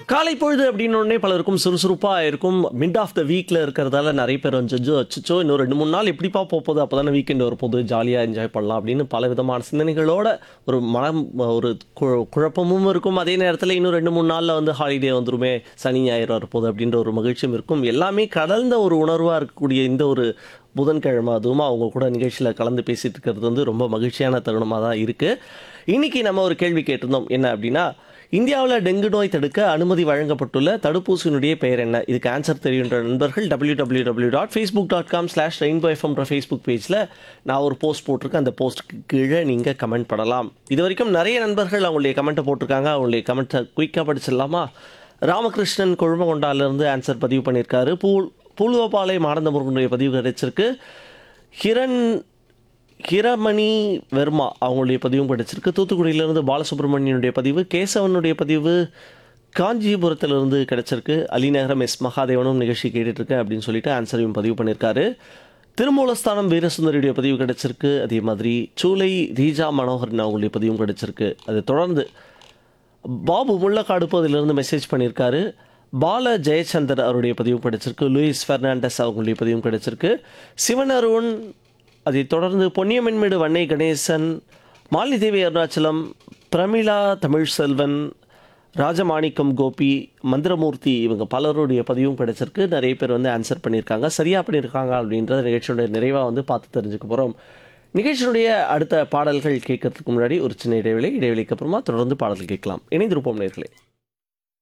காலை பொழுது அப்படின்னு உடனே பலருக்கும் சுறுசுறுப்பாக இருக்கும் மிட் ஆஃப் த வீக்கில் இருக்கிறதால நிறைய பேர் வந்து அச்சோ இன்னும் ரெண்டு மூணு நாள் எப்படிப்பா போக போகுது அப்போ தானே வீக்கெண்ட் வரப்போகுது ஜாலியாக என்ஜாய் பண்ணலாம் அப்படின்னு பல விதமான சிந்தனைகளோட ஒரு மனம் ஒரு கு- குழப்பமும் இருக்கும் அதே நேரத்தில் இன்னும் ரெண்டு மூணு நாளில் வந்து ஹாலிடே வந்துருமே சனி ஞாயிறு வரப்போகுது அப்படின்ற ஒரு மகிழ்ச்சியும் இருக்கும் எல்லாமே கடந்த ஒரு உணர்வாக இருக்கக்கூடிய இந்த ஒரு புதன்கிழமை அதுவும் அவங்க கூட நிகழ்ச்சியில் கலந்து பேசிட்டு இருக்கிறது வந்து ரொம்ப மகிழ்ச்சியான தருணமாக தான் இருக்குது இன்னைக்கு நம்ம ஒரு கேள்வி கேட்டிருந்தோம் என்ன அப்படின்னா இந்தியாவில் டெங்கு நோய் தடுக்க அனுமதி வழங்கப்பட்டுள்ள தடுப்பூசியினுடைய பெயர் என்ன இதுக்கு ஆன்சர் தெரியுன்ற நண்பர்கள் W W W dot facebook dot com slash rainbow எஃப்எம்ன்ற ஃபேஸ்புக் பேஜில் நான் ஒரு போஸ்ட் போட்டிருக்கேன் அந்த போஸ்ட்டுக்கு கீழே நீங்கள் கமெண்ட் பண்ணலாம் இது வரைக்கும் நிறைய நண்பர்கள் அவங்களுடைய கமெண்ட்டை போட்டிருக்காங்க அவங்களுடைய கமெண்ட்டை குயிக்காக படிச்சிடலாமா ராமகிருஷ்ணன் கொழுமகொண்டாலேருந்து ஆன்சர் பதிவு பண்ணியிருக்காரு பூல் பூல்கோபாலை மானந்தமுருகனுடைய பதிவு கிடைச்சிருக்கு ஹிரண் ஹிரமணி வர்மா அவங்களுடைய பதிவும் கிடைச்சிருக்கு தூத்துக்குடியிலிருந்து பாலசுப்ரமணியனுடைய பதிவு கேசவனுடைய பதிவு காஞ்சிபுரத்திலிருந்து கிடைச்சிருக்கு அலிநகரம் எஸ் மகாதேவனும் நிகழ்ச்சி கேட்டுட்ருக்கேன் அப்படின்னு சொல்லிட்டு ஆன்சரையும் பதிவு பண்ணியிருக்காரு திருமூலஸ்தானம் வீரசுந்தரியுடைய பதிவு கிடைச்சிருக்கு அதே மாதிரி சூலை ரீஜா மனோகரன் அவங்களுடைய பதிவும் கிடைச்சிருக்கு அதை தொடர்ந்து பாபு முள்ளக்காடு பகுதியிலிருந்து மெசேஜ் பண்ணியிருக்காரு பால ஜெயச்சந்தர் அவருடைய பதிவும் கிடைச்சிருக்கு லூயிஸ் பெர்னாண்டஸ் அவங்களுடைய பதிவும் கிடைச்சிருக்கு சிவன் அருண் அதைத் தொடர்ந்து பொன்னியமென்மேடு வன்னை கணேசன் மாலிதேவி அருணாச்சலம் பிரமிளா தமிழ் செல்வன் ராஜமாணிக்கம் கோபி மந்திரமூர்த்தி இவங்க பலருடைய பதிவும் கிடைச்சிருக்கு நிறைய பேர் வந்து ஆன்சர் பண்ணியிருக்காங்க சரியாக பண்ணியிருக்காங்க அப்படின்றத நிகழ்ச்சியுடைய நிறைவாக வந்து பார்த்து தெரிஞ்சுக்க போகிறோம் நிகழ்ச்சியினுடைய அடுத்த பாடல்கள் கேட்கறதுக்கு முன்னாடி ஒரு சின்ன இடைவெளி இடைவெளிக்கு அப்புறமா தொடர்ந்து பாடல்கள் கேட்கலாம் இணைந்திருப்போம் நேர்களே